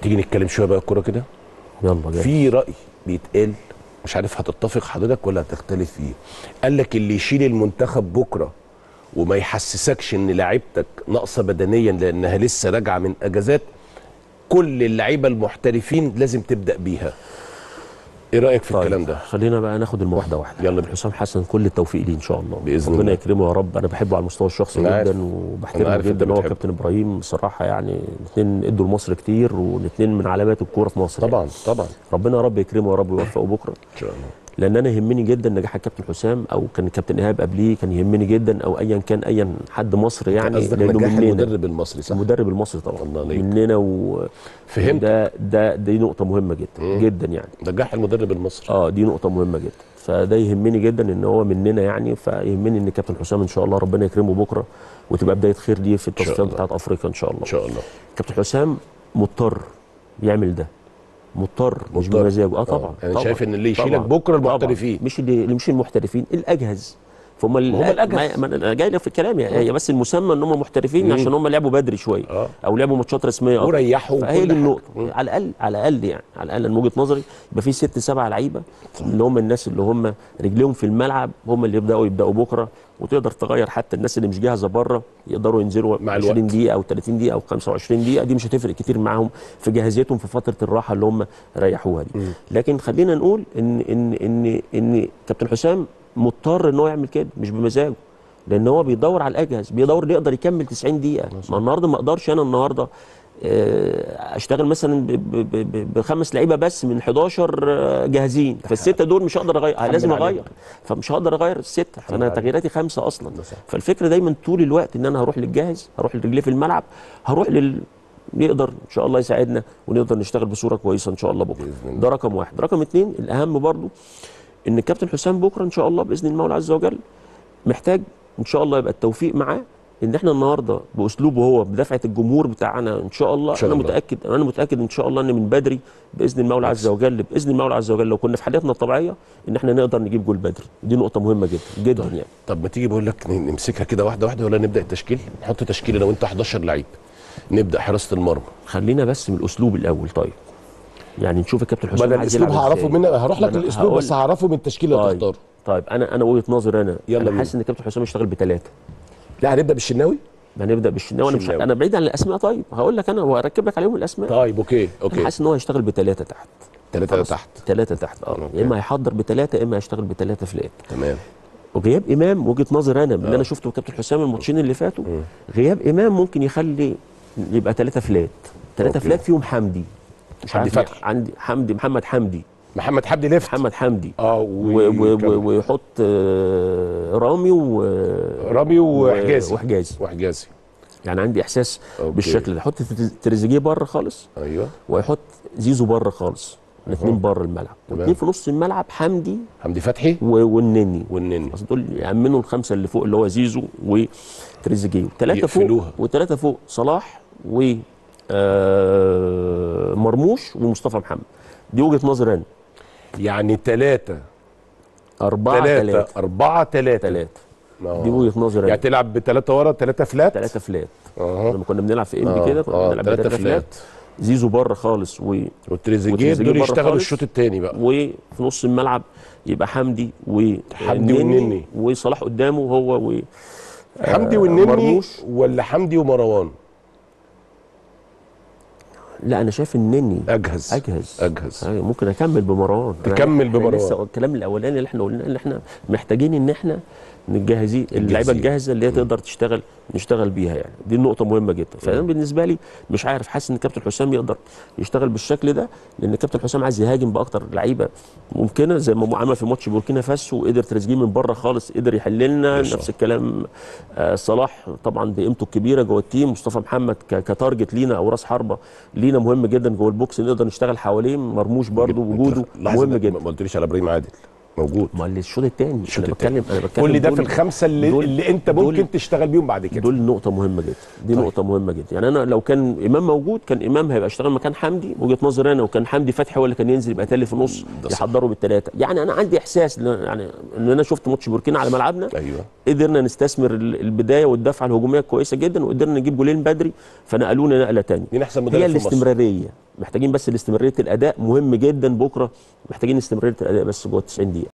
تيجي نتكلم شويه بقى الكوره كده يلا جاي في راي بيتقال مش عارف هتتفق حضرتك ولا هتختلف فيه قال لك اللي يشيل المنتخب بكره وما يحسسكش ان لعيبتك ناقصه بدنيا لانها لسه راجعه من اجازات كل اللعيبه المحترفين لازم تبدا بيها ايه رايك في طيب الكلام ده خلينا بقى ناخد المواحده واحده يلا بينا. حسام حسن كل التوفيق ليه ان شاء الله بإذن ربنا الله. يكرمه يا رب انا بحبه على المستوى الشخصي أنا عارف. جدا أنا وبحترمه عارف أنت جدا هو بتحبه. كابتن ابراهيم بصراحه يعني الاثنين ادوا لمصر كتير والاثنين من علامات الكوره في مصر طبعا طبعا ربنا يا رب يكرمه يا رب ويوفقه بكره ان شاء الله لان انا يهمني جدا نجاح الكابتن حسام او كان الكابتن ايهاب قبليه كان يهمني جدا او ايا كان ايا حد مصري يعني قصدك لانه نجاح مننا المدرب المصري صح المدرب المصري طبعا الله عليك. مننا و فهمت. ده ده دي نقطه مهمه جدا مم. جدا يعني نجاح المدرب المصري اه دي نقطة مهمة جدا فده يهمني جدا ان هو مننا يعني فيهمني ان كابتن حسام ان شاء الله ربنا يكرمه بكره وتبقى بداية خير ليه في التصفيات الله. بتاعت افريقيا ان شاء الله ان شاء الله كابتن حسام مضطر يعمل ده مضطر مش مضطر. بمزاجه اه طبعا يعني طبعا. شايف ان اللي يشيلك طبعاً. بكره طبعاً. المحترفين مش اللي اللي مش المحترفين الاجهز فهم ال- هم الأجهز. ما ما انا جاي لك في الكلام يعني هي بس المسمى ان هم محترفين مم. عشان هم لعبوا بدري شويه اه او لعبوا ماتشات رسميه أكتر. وريحوا فهي وكل دي حاجة. النقطة مم. على الأقل على الأقل يعني على الأقل من وجهة نظري يبقى في ست سبع لعيبة اللي هم الناس اللي هم رجليهم في الملعب هم اللي يبدأوا يبدأوا بكرة وتقدر تغير حتى الناس اللي مش جاهزة بره يقدروا ينزلوا مع 20 الوقت. دقيقة أو 30 دقيقة أو 25 دقيقة دي مش هتفرق كتير معاهم في جاهزيتهم في فترة الراحة اللي هم ريحوها دي مم. لكن خلينا نقول إن إن إن إن كابتن حسام مضطر إن هو يعمل كده مش بمزاجه لان هو بيدور على الاجهز بيدور اللي يقدر يكمل 90 دقيقه ما النهارده ما اقدرش انا النهارده آه، اشتغل مثلا ب- ب- ب- ب- بخمس لعيبه بس من 11 آه، جاهزين فالسته دول مش هقدر اغير آه، لازم عليهم. اغير فمش هقدر اغير السته فانا عليهم. تغييراتي خمسه اصلا ده صح. فالفكره دايما طول الوقت ان انا هروح للجاهز هروح لرجليه في الملعب هروح لل يقدر ان شاء الله يساعدنا ونقدر نشتغل بصوره كويسه ان شاء الله بكره بإذن الله. ده رقم واحد رقم اتنين الاهم برضو ان الكابتن حسام بكره ان شاء الله باذن المولى عز وجل محتاج ان شاء الله يبقى التوفيق معاه ان احنا النهارده باسلوبه هو بدفعه الجمهور بتاعنا ان شاء الله إن شاء انا الله. متاكد انا متاكد ان شاء الله ان من بدري باذن المولى عز وجل باذن المولى عز وجل لو كنا في حالتنا الطبيعيه ان احنا نقدر نجيب جول بدري دي نقطه مهمه جدا جدا يعني طب ما تيجي بقول لك ن- نمسكها كده واحده واحده ولا نبدا التشكيل نحط تشكيل انا وانت 11 لعيب نبدا حراسه المرمى خلينا بس من الاسلوب الاول طيب يعني نشوف الكابتن حسام بدل عايز الاسلوب يلعب هعرفه إزاي. منك هروح لك أنا للاسلوب هقول- بس هعرفه من التشكيل اللي طيب. هتختاره طيب انا انا وجهه نظري انا يلا انا بينا. حاسس ان الكابتن حسام يشتغل بثلاثه لا هنبدا بالشناوي هنبدا بالشناوي انا مش الشناوي. انا بعيد عن الاسماء طيب هقول لك انا واركب لك عليهم الاسماء طيب اوكي انا اوكي حاسس ان هو هيشتغل بثلاثه تحت ثلاثه خلاص. تحت ثلاثه تحت اه أوكي. يا اما هيحضر بثلاثه يا اما هيشتغل بثلاثه فلات تمام وغياب امام وجهه نظري انا من اللي آه. انا شفته في كابتن حسام الماتشين اللي فاتوا غياب امام ممكن يخلي يبقى ثلاثه فلات ثلاثه أوكي. فلات فيهم حمدي مش حمدي عارف ليه. فتحي. عندي حمدي محمد حمدي محمد حمدي ليفت محمد حمدي اه و- و- وكم- و- ويحط آه، رامي و رامي وحجازي وحجازي وحجازي يعني عندي احساس أوكي. بالشكل ده يحط تريزيجيه بره خالص ايوه ويحط زيزو بره خالص الاثنين بره الملعب واثنين في نص الملعب حمدي حمدي فتحي و- والنني والنني اصل دول يامنوا الخمسه اللي فوق اللي هو زيزو وتريزيجيه ثلاثه فوق يقفلوها. وثلاثه فوق صلاح و آه، مرموش ومصطفى محمد دي وجهه نظري انا يعني ثلاثة أربعة ثلاثة ثلاثة أربعة ثلاثة ثلاثة دي وجهه نظري يعني انا تلعب بثلاثة ورا ثلاثة فلات ثلاثة فلات اها لما كنا بنلعب في ام آه، كده كنا آه، بنلعب تلاتة بثلاثة فلات فلات زيزو بره خالص و والتريزيجيه وتريزيجيه دول بره يشتغلوا خالص. الشوط الثاني بقى وفي نص الملعب يبقى حمدي و حمدي النني والنني. وصلاح قدامه هو و حمدي آه، والنني مرموش. ولا حمدي ومروان لا انا شايف النني اجهز اجهز اجهز أيوة ممكن اكمل بمروان أنا- تكمل إحنا بمروان. لسه الكلام الاولاني اللي احنا قلناه اللي احنا محتاجين ان احنا نجهزين اللعيبه الجاهزه اللي هي تقدر تشتغل نشتغل بيها يعني دي النقطه مهمه جدا فانا بالنسبه لي مش عارف حاسس ان كابتن حسام يقدر يشتغل بالشكل ده لان كابتن حسام عايز يهاجم باكتر لعيبه ممكنه زي ما عمل في ماتش بوركينا فاسو وقدر تريزيجيه من بره خالص قدر يحل لنا ما شاء نفس الكلام آه صلاح طبعا بقيمته الكبيره جوه التيم مصطفى محمد ك- كتارجت لينا او راس حربه لينا مهم جدا جوه البوكس نقدر نشتغل حواليه مرموش برضه وجوده لحظة مهم ده، جدا ما قلتليش على ابراهيم عادل موجود ما اللي الشوط الثاني الشوط انا التاني. بتكلم انا بتكلم كل ده في دول- الخمسه اللي, دول- اللي انت دول- ممكن تشتغل بيهم بعد كده دول نقطة مهمة جدا دي طيب. نقطة مهمة جدا يعني أنا لو كان إمام موجود كان إمام هيبقى اشتغل مكان حمدي وجهة نظري أنا وكان حمدي فتحي هو اللي كان ينزل يبقى تالي في النص ده صح. يحضروا بالثلاثة يعني أنا عندي إحساس إن- يعني إن أنا شفت ماتش بوركينا على ملعبنا ايوه قدرنا نستثمر ال- البداية والدفعة الهجومية كويسة جدا وقدرنا نجيب جولين بدري فنقلونا نقلة تانية مين احسن هي مدرب في مصر الاستمرارية محتاجين بس الاستمراريه الاداء مهم جدا بكره محتاجين استمراريه الاداء بس جوه 90 دقيقه